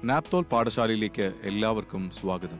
നാപ്തോൾ പാഠശാലയിലേക്ക് എല്ലാവർക്കും സ്വാഗതം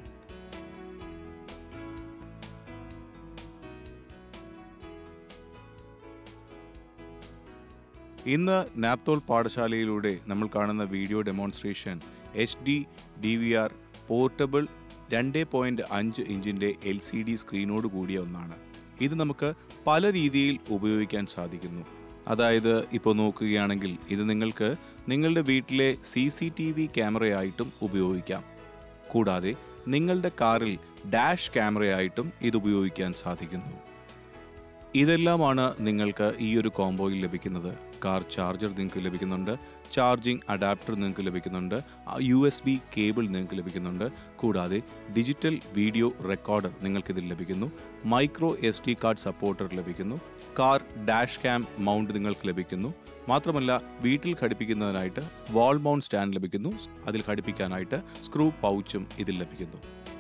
ഇന്ന് നാപ്തോൾ പാഠശാലയിലൂടെ നമ്മൾ കാണുന്ന video demonstration H D D V R portable രണ്ട് പോയിന്റ് അഞ്ച് ഇഞ്ചിന്റെ എൽ സി ഡി സ്ക്രീനോട് കൂടിയ ഒന്നാണ് ഇത് നമുക്ക് പല രീതിയിൽ ഉപയോഗിക്കാൻ സാധിക്കുന്നു അതായത് ഇപ്പോൾ നോക്കുകയാണെങ്കിൽ ഇത് നിങ്ങൾക്ക് നിങ്ങളുടെ വീട്ടിലെ സി സി ടി വി ക്യാമറയായിട്ടും ഉപയോഗിക്കാം കൂടാതെ നിങ്ങളുടെ കാറിൽ ഡാഷ് ക്യാമറയായിട്ടും ഇത് ഉപയോഗിക്കാൻ സാധിക്കുന്നു ഇതെല്ലാമാണ് നിങ്ങൾക്ക് ഈ ഒരു കോംബോയിൽ ലഭിക്കുന്നത് കാർ ചാർജർ നിങ്ങൾക്ക് ലഭിക്കുന്നുണ്ട് ചാർജിംഗ് അഡാപ്റ്റർ നിങ്ങൾക്ക് ലഭിക്കുന്നുണ്ട് യു എസ് ബി കേബിൾ നിങ്ങൾക്ക് ലഭിക്കുന്നുണ്ട് കൂടാതെ ഡിജിറ്റൽ വീഡിയോ റെക്കോർഡർ നിങ്ങൾക്കിതിൽ ലഭിക്കുന്നു micro S D card supporter ലഭിക്കുന്നു കാർ ഡാഷ് ക്യാം മൗണ്ട് നിങ്ങൾക്ക് ലഭിക്കുന്നു മാത്രമല്ല വീട്ടിൽ ഘടിപ്പിക്കുന്നതിനായിട്ട് വാൾ മൗണ്ട് സ്റ്റാൻഡ് ലഭിക്കുന്നു അതിൽ ഘടിപ്പിക്കാനായിട്ട് സ്ക്രൂ പൗച്ചും ഇതിൽ ലഭിക്കുന്നു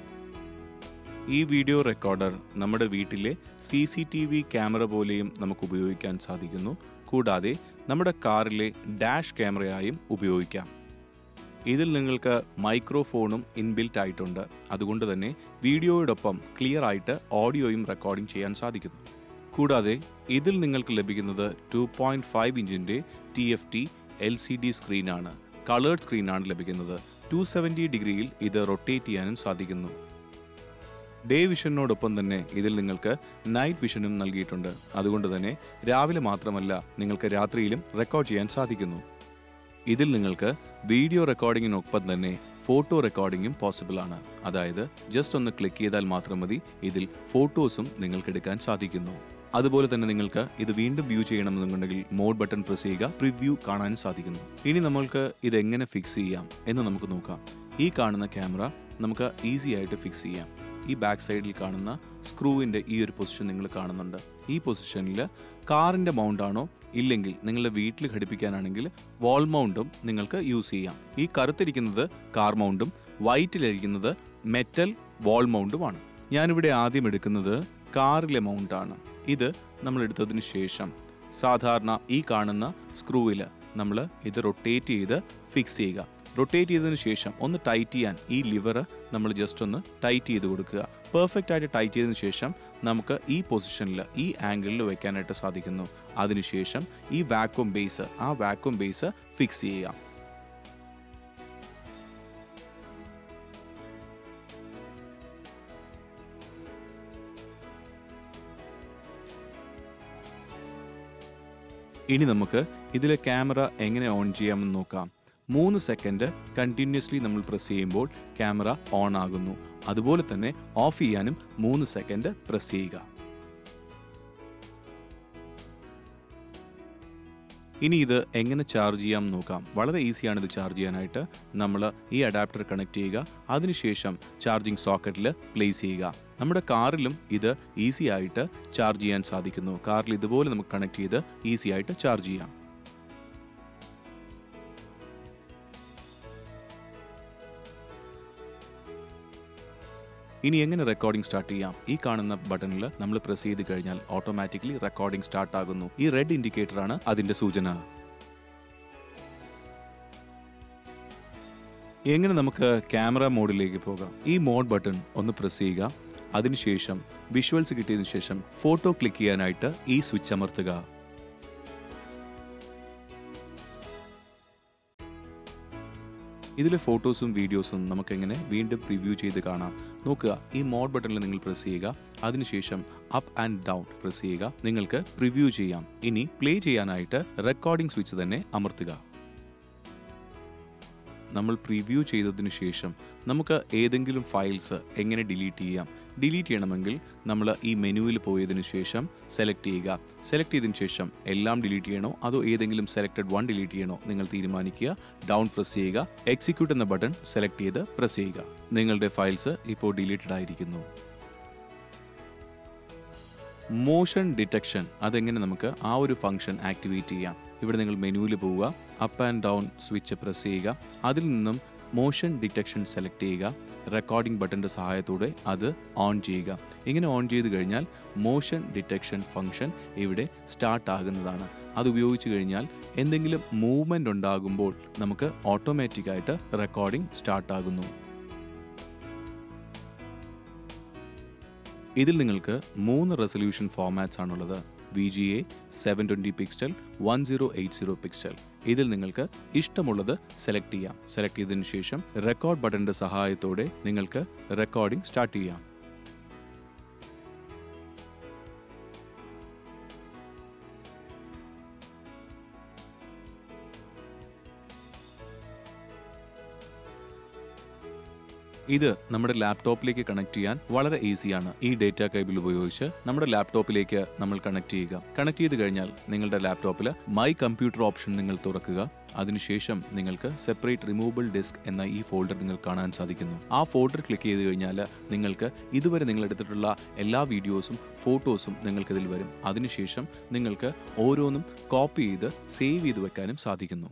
ഈ വീഡിയോ റെക്കോർഡർ നമ്മുടെ വീട്ടിലെ C C T V camera പോലെയും നമുക്ക് ഉപയോഗിക്കാൻ സാധിക്കുന്നു കൂടാതെ നമ്മുടെ കാറിലെ ഡാഷ് ക്യാമറയായും ഉപയോഗിക്കാം ഇതിൽ നിങ്ങൾക്ക് മൈക്രോഫോണും ഇൻബിൽറ്റ് ആയിട്ടുണ്ട് അതുകൊണ്ട് തന്നെ വീഡിയോയോടൊപ്പം ക്ലിയർ ആയിട്ട് ഓഡിയോയും റെക്കോർഡിംഗ് ചെയ്യാൻ സാധിക്കുന്നു കൂടാതെ ഇതിൽ നിങ്ങൾക്ക് ലഭിക്കുന്നത് ടു പോയിന്റ് ഫൈവ് ഇഞ്ചിൻ്റെ T F T L C D സ്ക്രീനാണ് കളേർഡ് സ്ക്രീനാണ് ലഭിക്കുന്നത് ടു സെവൻറ്റി ഡിഗ്രിയിൽ ഇത് റൊട്ടേറ്റ് ചെയ്യാനും സാധിക്കുന്നു ഡേ വിഷനോടൊപ്പം തന്നെ ഇതിൽ നിങ്ങൾക്ക് നൈറ്റ് വിഷനും നൽകിയിട്ടുണ്ട് അതുകൊണ്ട് തന്നെ രാവിലെ മാത്രമല്ല നിങ്ങൾക്ക് രാത്രിയിലും റെക്കോർഡ് ചെയ്യാൻ സാധിക്കുന്നു ഇതിൽ നിങ്ങൾക്ക് വീഡിയോ റെക്കോർഡിങ്ങിനൊപ്പം തന്നെ ഫോട്ടോ റെക്കോർഡിങ്ങും പോസിബിൾ ആണ് അതായത് ജസ്റ്റ് ഒന്ന് ക്ലിക്ക് ചെയ്താൽ മാത്രം മതി ഇതിൽ ഫോട്ടോസും നിങ്ങൾക്ക് എടുക്കാൻ സാധിക്കുന്നു അതുപോലെ തന്നെ നിങ്ങൾക്ക് ഇത് വീണ്ടും വ്യൂ ചെയ്യണമെന്നുണ്ടെങ്കിൽ മോഡ് ബട്ടൺ പ്രസ് ചെയ്യുക പ്രിവ്യൂ കാണാൻ സാധിക്കുന്നു ഇനി നമ്മൾക്ക് ഇത് എങ്ങനെ ഫിക്സ് ചെയ്യാം എന്ന് നമുക്ക് നോക്കാം ഈ കാണുന്ന ക്യാമറ നമുക്ക് ഈസി ആയിട്ട് ഫിക്സ് ചെയ്യാം ഈ ബാക്ക് സൈഡിൽ കാണുന്ന സ്ക്രൂവിൻ്റെ ഈ ഒരു പൊസിഷൻ നിങ്ങൾ കാണുന്നുണ്ട് ഈ പൊസിഷനിൽ കാറിൻ്റെ മൗണ്ട് ആണോ ഇല്ലെങ്കിൽ നിങ്ങളുടെ വീട്ടിൽ ഘടിപ്പിക്കാനാണെങ്കിൽ വാൾ മൗണ്ടും നിങ്ങൾക്ക് യൂസ് ചെയ്യാം ഈ കറുത്തിരിക്കുന്നത് കാർ മൗണ്ടും വൈറ്റിലിരിക്കുന്നത് മെറ്റൽ വാൾ മൗണ്ടുമാണ് ഞാനിവിടെ ആദ്യം എടുക്കുന്നത് കാറിലെ മൗണ്ടാണ് ഇത് നമ്മൾ എടുത്തതിന് ശേഷം സാധാരണ ഈ കാണുന്ന സ്ക്രൂവിൽ നമ്മൾ ഇത് റൊട്ടേറ്റ് ചെയ്ത് ഫിക്സ് ചെയ്യുക റൊട്ടേറ്റ് ചെയ്തതിന് ശേഷം ഒന്ന് ടൈറ്റ് ചെയ്യാൻ ഈ ലിവർ നമ്മൾ ജസ്റ്റ് ഒന്ന് ടൈറ്റ് ചെയ്ത് കൊടുക്കുക പെർഫെക്റ്റ് ആയിട്ട് ടൈറ്റ് ചെയ്തതിന് ശേഷം നമുക്ക് ഈ പൊസിഷനിൽ ഈ ആംഗിളിൽ വെക്കാനായിട്ട് സാധിക്കുന്നു അതിനുശേഷം ഈ വാക്വം ബേസ് ആ വാക്വം ബേസ് ഫിക്സ് ചെയ്യുക ഇനി നമുക്ക് ഇതിലെ ക്യാമറ എങ്ങനെ ഓൺ ചെയ്യാമെന്ന് നോക്കാം മൂന്ന് സെക്കൻഡ് കണ്ടിന്യൂസ്ലി നമ്മൾ പ്രസ് ചെയ്യുമ്പോൾ ക്യാമറ ഓൺ ആകുന്നു അതുപോലെ തന്നെ ഓഫ് ചെയ്യാനും മൂന്ന് സെക്കൻഡ് പ്രസ് ചെയ്യുക ഇനി ഇത് എങ്ങനെ ചാർജ് ചെയ്യാം നോക്കാം വളരെ ഈസിയാണ് ഇത് ചാർജ് ചെയ്യാനായിട്ട് നമ്മൾ ഈ അഡാപ്റ്റർ കണക്ട് ചെയ്യുക അതിനുശേഷം ചാർജിങ് സോക്കറ്റിൽ പ്ലേസ് ചെയ്യുക നമ്മുടെ കാറിലും ഇത് ഈസി ആയിട്ട് ചാർജ് ചെയ്യാൻ സാധിക്കുന്നു കാറിൽ ഇതുപോലെ നമുക്ക് കണക്ട് ചെയ്ത് ഈസി ആയിട്ട് ചാർജ് ചെയ്യാം ഇനി എങ്ങനെ റെക്കോർഡിംഗ് സ്റ്റാർട്ട് ചെയ്യാം ഈ കാണുന്ന ബട്ടണിൽ നമ്മൾ പ്രസ് ചെയ്ത് കഴിഞ്ഞാൽ ഓട്ടോമാറ്റിക്കലി റെക്കോർഡിംഗ് സ്റ്റാർട്ട് ആകുന്നു ഈ റെഡ് ഇൻഡിക്കേറ്റർ ആണ് അതിന്റെ സൂചന എങ്ങനെ നമുക്ക് ക്യാമറ മോഡിലേക്ക് പോകാം ഈ മോഡ് ബട്ടൺ ഒന്ന് പ്രസ് ചെയ്യുക അതിനുശേഷം വിഷ്വൽസ് കിട്ടിയതിനു ശേഷം ഫോട്ടോ ക്ലിക്ക് ചെയ്യാനായിട്ട് ഈ സ്വിച്ച് അമർത്തുക ഇതിലെ ഫോട്ടോസും വീഡിയോസും നമുക്കെങ്ങനെ വീണ്ടും പ്രിവ്യൂ ചെയ്ത് കാണാം നോക്കുക ഈ മോഡ് ബട്ടണിൽ നിങ്ങൾ പ്രസ് ചെയ്യുക അതിനുശേഷം അപ്പ് ആൻഡ് ഡൗൺ പ്രസ് ചെയ്യുക നിങ്ങൾക്ക് പ്രിവ്യൂ ചെയ്യാം ഇനി പ്ലേ ചെയ്യാനായിട്ട് റെക്കോർഡിംഗ് സ്വിച്ച് തന്നെ അമർത്തുക നമ്മൾ പ്രിവ്യൂ ചെയ്തതിന് ശേഷം നമുക്ക് ഏതെങ്കിലും ഫയൽസ് എങ്ങനെ ഡിലീറ്റ് ചെയ്യാം ഡിലീറ്റ് ചെയ്യണമെങ്കിൽ നമ്മൾ ഈ മെനുവിൽ പോയതിനു ശേഷം സെലക്ട് ചെയ്യുക സെലക്ട് ചെയ്തതിനു ശേഷം എല്ലാം ഡിലീറ്റ് ചെയ്യണോ അതോ ഏതെങ്കിലും സെലക്റ്റഡ് വൺ ഡിലീറ്റ് ചെയ്യണോ നിങ്ങൾ തീരുമാനിക്കുക ഡൗൺ പ്രസ് ചെയ്യുക എക്സിക്യൂട്ട് എന്ന ബട്ടൺ സെലക്ട് ചെയ്ത് പ്രസ് ചെയ്യുക നിങ്ങളുടെ ഫയൽസ് ഇപ്പോൾ ഡിലീറ്റഡ് ആയിരിക്കുന്നു മോഷൻ ഡിറ്റക്ഷൻ അതെങ്ങനെ നമുക്ക് ആ ഒരു ഫംഗ്ഷൻ ആക്ടിവേറ്റ് ചെയ്യാം ഇവിടെ നിങ്ങൾ മെനുവിൽ പോവുക up and down switch press ചെയ്യുക അതിൽ നിന്നും മോഷൻ ഡിറ്റക്ഷൻ സെലക്ട് ചെയ്യുക റെക്കോർഡിംഗ് ബട്ടൻ്റെ സഹായത്തോടെ അത് ഓൺ ചെയ്യുക ഇങ്ങനെ ഓൺ ചെയ്ത് കഴിഞ്ഞാൽ മോഷൻ ഡിറ്റക്ഷൻ ഫംഗ്ഷൻ ഇവിടെ സ്റ്റാർട്ട് ആകുന്നതാണ് അത് ഉപയോഗിച്ച് കഴിഞ്ഞാൽ എന്തെങ്കിലും മൂവ്മെൻ്റ് ഉണ്ടാകുമ്പോൾ നമുക്ക് ഓട്ടോമാറ്റിക്കായിട്ട് റെക്കോർഡിംഗ് സ്റ്റാർട്ട് ആകുന്നു ഇതിൽ നിങ്ങൾക്ക് മൂന്ന് റെസൊല്യൂഷൻ ഫോമാറ്റ്സ് ആണുള്ളത് V G A seven twenty pixel one zero eight zero pixel ഇതിൽ നിങ്ങൾക്ക് ഇഷ്ടമുള്ളത് സെലക്ട് ചെയ്യാം സെലക്ട് ചെയ്തതിനു ശേഷം റെക്കോർഡ് ബട്ടന്റെ സഹായത്തോടെ നിങ്ങൾക്ക് റെക്കോർഡിംഗ് സ്റ്റാർട്ട് ചെയ്യാം ഇത് നമ്മുടെ ലാപ്ടോപ്പിലേക്ക് കണക്ട് ചെയ്യാൻ വളരെ ഈസിയാണ് ഈ ഡേറ്റ കേബിൾ ഉപയോഗിച്ച് നമ്മുടെ ലാപ്ടോപ്പിലേക്ക് നമ്മൾ കണക്ട് ചെയ്യുക കണക്ട് ചെയ്ത് കഴിഞ്ഞാൽ നിങ്ങളുടെ ലാപ്ടോപ്പിൽ മൈ കമ്പ്യൂട്ടർ ഓപ്ഷൻ നിങ്ങൾ തുറക്കുക അതിനുശേഷം നിങ്ങൾക്ക് സെപ്പറേറ്റ് റിമൂവബിൾ ഡിസ്ക് എന്ന ഈ ഫോൾഡർ നിങ്ങൾ കാണാൻ സാധിക്കുന്നു ആ ഫോൾഡർ ക്ലിക്ക് ചെയ്ത് കഴിഞ്ഞാൽ നിങ്ങൾക്ക് ഇതുവരെ നിങ്ങൾ എടുത്തിട്ടുള്ള എല്ലാ വീഡിയോസും ഫോട്ടോസും നിങ്ങൾക്കിതിൽ വരും അതിനുശേഷം നിങ്ങൾക്ക് ഓരോന്നും കോപ്പി ചെയ്ത് സേവ് ചെയ്ത് വെക്കാനും സാധിക്കുന്നു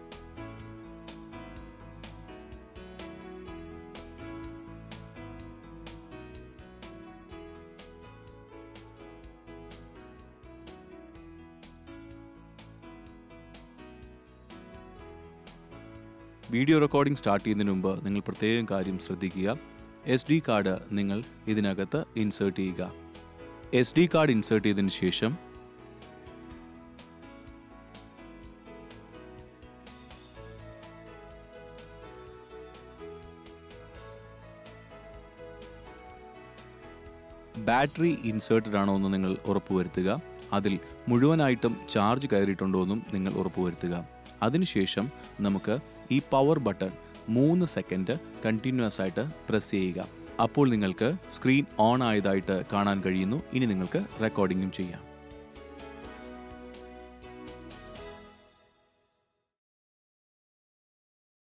വീഡിയോ റെക്കോർഡിംഗ് സ്റ്റാർട്ട് ചെയ്യുന്നതിന് മുമ്പ് നിങ്ങൾ പ്രത്യേകം കാര്യം ശ്രദ്ധിക്കുക എസ് ഡി കാർഡ് നിങ്ങൾ ഇതിനകത്ത് ഇൻസേർട്ട് ചെയ്യുക എസ് ഡി കാർഡ് ഇൻസേർട്ട് ചെയ്തതിന് ശേഷം ബാറ്ററി ഇൻസേർട്ടഡ് ആണോ എന്ന് നിങ്ങൾ ഉറപ്പുവരുത്തുക അതിൽ മുഴുവനായിട്ടും ചാർജ് കയറിയിട്ടുണ്ടോ എന്നും നിങ്ങൾ ഉറപ്പുവരുത്തുക അതിനുശേഷം നമുക്ക് ഈ പവർ ബട്ടൺ മൂന്ന് സെക്കൻഡ് കണ്ടിന്യൂസ് ആയിട്ട് പ്രസ് ചെയ്യുക അപ്പോൾ നിങ്ങൾക്ക് സ്ക്രീൻ ഓൺ ആയതായിട്ട് കാണാൻ കഴിയുന്നു ഇനി നിങ്ങൾക്ക് റെക്കോർഡിങ്ങും ചെയ്യാം